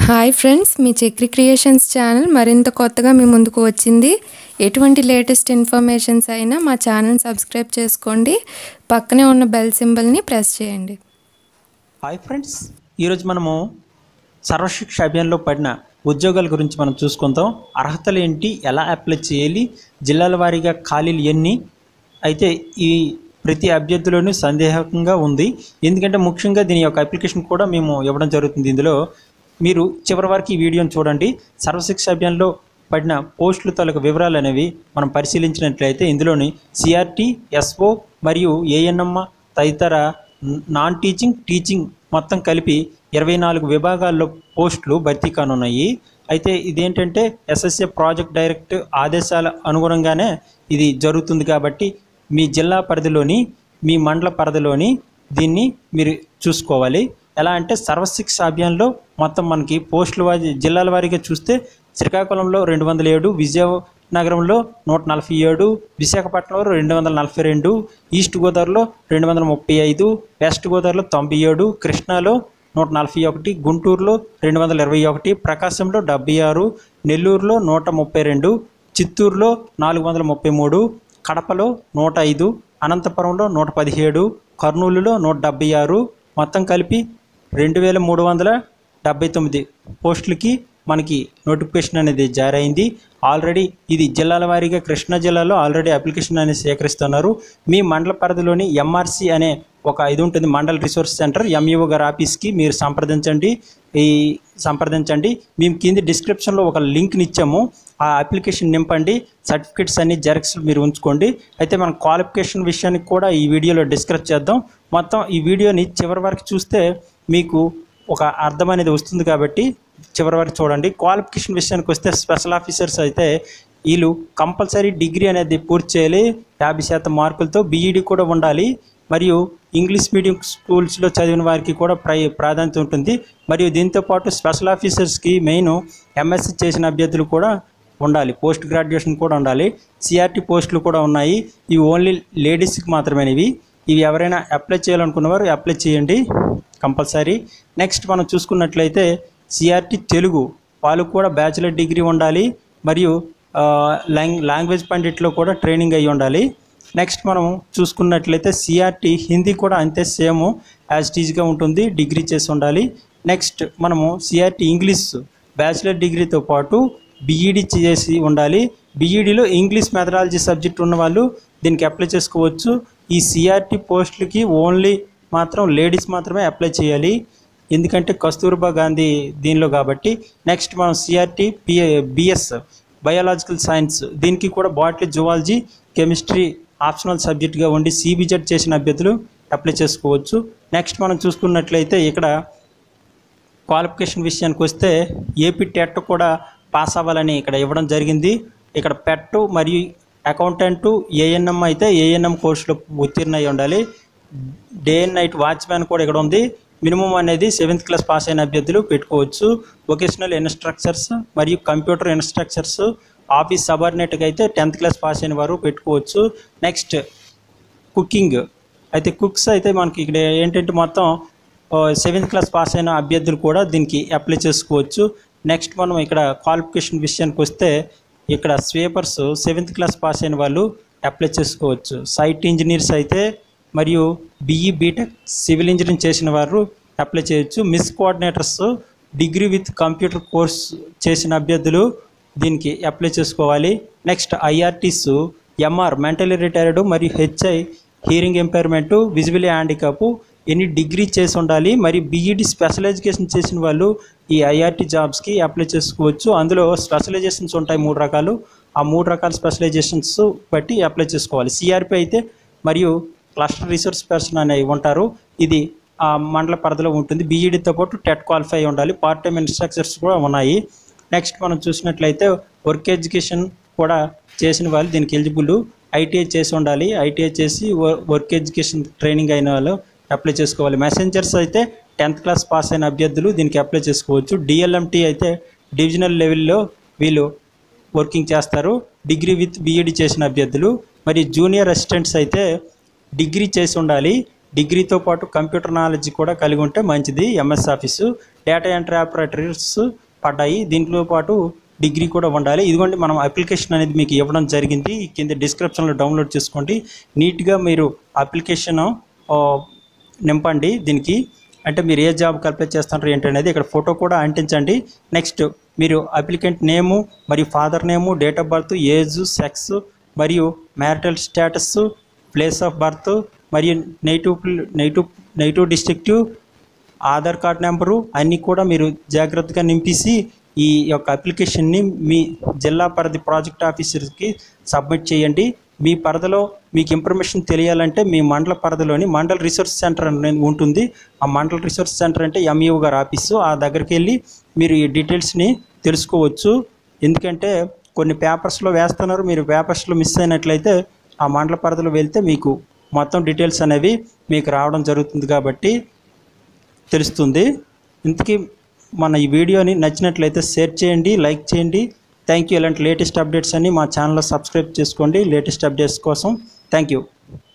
hi friends మీ Chakri creations channel మరింత కొత్తగా మీ ముందుకు వచ్చింది ఎటువంటి లేటెస్ట్ ఇన్ఫర్మేషన్స్ అయినా మా ఛానల్ సబ్స్క్రైబ్ చేసుకోండి పక్కనే ఉన్న బెల్ సింబల్ని ప్రెస్ చేయండి హాయ్ ఫ్రెండ్స్ ఈరోజు మనము సర్వశిక్ష అభియాన్లో పడిన ఉద్యోగాల గురించి మనం చూసుకుందాం అర్హతలు ఏంటి ఎలా అప్లై చేయాలి జిల్లాల వారీగా ఖాళీలు ఎన్ని అయితే ఈ ప్రతి అభ్యర్థిలోనూ సందేహంగా ఉంది ఎందుకంటే ముఖ్యంగా దీని యొక్క అప్లికేషన్ కూడా మేము ఇవ్వడం జరుగుతుంది ఇందులో మీరు చివరి వరకు ఈ వీడియోని చూడండి సర్వశిక్ష అభియాన్లో పడిన పోస్టుల తాలూకు వివరాలు అనేవి మనం పరిశీలించినట్లయితే ఇందులోని సిఆర్టీ ఎస్ఓ మరియు ఏఎన్ఎం తదితర నాన్ టీచింగ్ టీచింగ్ మొత్తం కలిపి ఇరవై నాలుగు విభాగాల్లో పోస్టులు భర్తీ కానున్నాయి అయితే ఇదేంటంటే ఎస్ఎస్ఏ ప్రాజెక్ట్ డైరెక్ట్ ఆదేశాల అనుగుణంగానే ఇది జరుగుతుంది కాబట్టి మీ జిల్లా పరిధిలోని మీ మండల పరిధిలోని దీన్ని మీరు చూసుకోవాలి ఎలా అంటే సర్వశిక్ష అభియాన్లో మొత్తం మనకి పోస్టుల వారి జిల్లాల వారీగా చూస్తే శ్రీకాకుళంలో రెండు వందల ఏడు విజయనగరంలో నూట నలభై ఏడు విశాఖపట్నంలో రెండు వందల నలభై రెండు ఈస్ట్ గోదావరిలో రెండు వందల ముప్పై ఐదు వెస్ట్ గోదావరిలో తొంభై ఏడు కృష్ణాలో నూట నలభై ఒకటి గుంటూరులో రెండు వందల ఇరవై ఒకటి ప్రకాశంలో డెబ్బై ఆరు నెల్లూరులో నూట ముప్పై రెండు చిత్తూరులో నాలుగు వందల ముప్పై మూడు కడపలో నూట ఐదు అనంతపురంలో నూట పదిహేడు కర్నూలులో నూట డెబ్బై ఆరు మొత్తం కలిపి రెండు వేల మూడు వందల డెబ్బై తొమ్మిది పోస్టులకి మనకి నోటిఫికేషన్ అనేది జారీ అయింది ఆల్రెడీ ఇది జిల్లాల వారీగా కృష్ణా జిల్లాలో ఆల్రెడీ అప్లికేషన్ అనేది సేకరిస్తున్నారు మీ మండల పరిధిలోని ఎంఆర్సి అనే ఒక ఇది ఉంటుంది మండల్ రిసోర్స్ సెంటర్ ఎంఈఓ గారి ఆఫీస్కి మీరు సంప్రదించండి ఈ సంప్రదించండి మేము కింది డిస్క్రిప్షన్లో ఒక లింక్ని ఇచ్చాము ఆ అప్లికేషన్ నింపండి సర్టిఫికేట్స్ అన్ని జెరాక్స్ మీరు ఉంచుకోండి అయితే మనం క్వాలిఫికేషన్ విషయానికి కూడా ఈ వీడియోలో డిస్కస్ చేద్దాం మొత్తం ఈ వీడియోని చివరి వరకు చూస్తే మీకు ఒక అర్థం అనేది వస్తుంది కాబట్టి చివరి వరకు చూడండి క్వాలిఫికేషన్ విషయానికి వస్తే స్పెషల్ ఆఫీసర్స్ అయితే వీళ్ళు కంపల్సరీ డిగ్రీ అనేది పూర్తి చేయాలి యాభై శాతం మార్కులతో బీఈడి కూడా ఉండాలి మరియు ఇంగ్లీష్ మీడియం స్కూల్స్లో చదివిన వారికి కూడా ప్రై ప్రాధాన్యత ఉంటుంది మరియు దీంతో పాటు స్పెషల్ ఆఫీసర్స్కి మెయిన్ ఎంఎస్సి చేసిన అభ్యర్థులు కూడా ఉండాలి పోస్ట్ గ్రాడ్యుయేషన్ కూడా ఉండాలి సిఆర్టీ పోస్టులు కూడా ఉన్నాయి ఇవి ఓన్లీ లేడీస్కి మాత్రమే ఇవి ఇవి ఎవరైనా అప్లై చేయాలనుకున్నవారు అప్లై చేయండి కంపల్సరీ నెక్స్ట్ మనం చూసుకున్నట్లయితే సిఆర్టీ తెలుగు వాళ్ళు కూడా బ్యాచిలర్ డిగ్రీ ఉండాలి మరియు లాంగ్ లాంగ్వేజ్ పండిట్లో కూడా ట్రైనింగ్ అయ్యి ఉండాలి నెక్స్ట్ మనం చూసుకున్నట్లయితే సిఆర్టీ హిందీ కూడా అంతే సేమ్ యాజ్ టీజ్గా ఉంటుంది డిగ్రీ చేసి ఉండాలి నెక్స్ట్ మనము సిఆర్టీ ఇంగ్లీష్ బ్యాచిలర్ డిగ్రీతో పాటు బీఈడి చేసి ఉండాలి బీఈడిలో ఇంగ్లీష్ మెథడాలజీ సబ్జెక్ట్ ఉన్న వాళ్ళు దీనికి అప్లై చేసుకోవచ్చు ఈ సిఆర్టీ పోస్టులకి ఓన్లీ మాత్రం లేడీస్ మాత్రమే అప్లై చేయాలి ఎందుకంటే కస్తూర్బా గాంధీ దీనిలో కాబట్టి నెక్స్ట్ మనం CRT PA BS biological science దీనికి కూడా బాటలీ జువాలజీ కెమిస్ట్రీ ఆప్షనల్ సబ్జెక్ట్గా ఉండి సిబిజెడ్ చేసిన అభ్యర్థులు అప్లై చేసుకోవచ్చు నెక్స్ట్ మనం చూసుకున్నట్లయితే ఇక్కడ క్వాలిఫికేషన్ విషయానికి వస్తే ఏపీ టెట్ కూడా పాస్ అవ్వాలని ఇక్కడ ఇవ్వడం జరిగింది ఇక్కడ పెట్ మరియు అకౌంటెంట్ ఏఎన్ఎం అయితే ఏఎన్ఎం కోర్సులో ఉత్తీర్ణ అయి ఉండాలి డే అండ్ నైట్ వాచ్మ్యాన్ కూడా ఇక్కడ ఉంది మినిమం అనేది సెవెంత్ క్లాస్ పాస్ అయిన అభ్యర్థులు పెట్టుకోవచ్చు వొకేషనల్ ఇన్స్ట్రక్చర్స్ మరియు కంప్యూటర్ ఇన్స్ట్రక్చర్స్ ఆఫీస్ సబార్డినేట్గా అయితే టెన్త్ క్లాస్ పాస్ అయిన వారు పెట్టుకోవచ్చు నెక్స్ట్ కుకింగ్ అయితే కుక్స్ అయితే మనకి ఇక్కడ ఏంటంటే మొత్తం సెవెంత్ క్లాస్ పాస్ అయిన అభ్యర్థులు కూడా దీనికి అప్లై చేసుకోవచ్చు నెక్స్ట్ మనం ఇక్కడ క్వాలిఫికేషన్ విషయానికి వస్తే ఇక్కడ స్వీపర్స్ సెవెంత్ క్లాస్ పాస్ అయిన వాళ్ళు అప్లై చేసుకోవచ్చు సైట్ ఇంజనీర్స్ అయితే మరియు బీఈ బీటెక్ సివిల్ ఇంజనీరింగ్ చేసిన వారు అప్లై చేయొచ్చు MIS coordinators degree with computer course చేసిన అభ్యర్థులు దీనికి అప్లై చేసుకోవాలి next IRTs MR mentally retired మరియు HI hearing impairment visibly handicap ఎన్ని డిగ్రీ చేసి ఉండాలి మరియు బీఈడి స్పెషల్ ఎడ్యుకేషన్ చేసిన వాళ్ళు ఈ ఐఆర్టీ జాబ్స్కి అప్లై చేసుకోవచ్చు అందులో స్పెషలైజేషన్స్ ఉంటాయి మూడు రకాలు ఆ మూడు రకాల స్పెషలైజేషన్స్ బట్టి అప్లై చేసుకోవాలి సిఆర్పి అయితే మరియు క్లస్టర్ రిసోర్స్ పర్సన్ అనేవి ఉంటారు ఇది ఆ మండల పరిధిలో ఉంటుంది బీఈడితో పాటు టెట్ క్వాలిఫై ఉండాలి పార్ట్ టైం ఇన్స్ట్రక్చర్స్ కూడా ఉన్నాయి నెక్స్ట్ మనం చూసినట్లయితే వర్క్ ఎడ్యుకేషన్ కూడా చేసిన వాళ్ళు దీనికి ఎలిజిబుల్ ఐటీఐ చేసి ఉండాలి ఐటీఐ చేసి వర్క్ ఎడ్యుకేషన్ ట్రైనింగ్ అయిన వాళ్ళు అప్లై చేసుకోవాలి మెసెంజర్స్ అయితే టెన్త్ క్లాస్ పాస్ అయిన అభ్యర్థులు దీనికి అప్లై చేసుకోవచ్చు డిఎల్ఎంటీ అయితే డివిజనల్ లెవెల్లో వీళ్ళు వర్కింగ్ చేస్తారు డిగ్రీ విత్ బీఈడి చేసిన అభ్యర్థులు మరి జూనియర్ అసిస్టెంట్స్ అయితే డిగ్రీ చేసి ఉండాలి డిగ్రీతో పాటు కంప్యూటర్ నాలెడ్జ్ కూడా కలిగి ఉంటే మంచిది MS office data entry operators పడ్డాయి దీంట్లో పాటు డిగ్రీ కూడా ఉండాలి ఇదిగోండి మనం అప్లికేషన్ అనేది మీకు ఇవ్వడం జరిగింది ఈ కింద డిస్క్రిప్షన్లో డౌన్లోడ్ చేసుకోండి నీట్గా మీరు అప్లికేషన్ నింపండి దీనికి అంటే మీరు ఏ జాబ్కి అప్లై చేస్తున్నారు ఏంటనేది ఇక్కడ ఫోటో కూడా అంటించండి నెక్స్ట్ మీరు అప్లికెంట్ నేము మరియు father name date of birth age sex మరియు marital status place of birth మరియు negative negative negative district Aadhaar card number అన్నీ కూడా మీరు జాగ్రత్తగా నింపేసి ఈ యొక్క అప్లికేషన్ని మీ జిల్లా పరిధి ప్రాజెక్ట్ ఆఫీసర్కి సబ్మిట్ చేయండి మీ పరిధిలో మీకు ఇన్ఫర్మేషన్ తెలియాలంటే మీ మండల పరిధిలోని మండల్ రిసోర్స్ సెంటర్ అనేది ఉంటుంది ఆ మండల్ రిసోర్స్ సెంటర్ అంటే ఎంఈఓ గారి ఆఫీసు ఆ దగ్గరికి వెళ్ళి మీరు ఈ డీటెయిల్స్ని తెలుసుకోవచ్చు ఎందుకంటే కొన్ని పేపర్స్లో వేస్తున్నారు మీరు పేపర్స్లో మిస్ అయినట్లయితే ఆ మండల పరిధిలో వెళ్తే మీకు మొత్తం డీటెయిల్స్ అనేవి మీకు రావడం జరుగుతుంది కాబట్టి తెలుస్తుంది ఇంతకీ మన ఈ వీడియోని నచ్చినట్లయితే షేర్ చేయండి లైక్ చేయండి థ్యాంక్ యూ ఇలాంటి లేటెస్ట్ అప్డేట్స్ అన్ని మా ఛానల్లో సబ్స్క్రైబ్ చేసుకోండి లేటెస్ట్ అప్డేట్స్ కోసం థ్యాంక్ యూ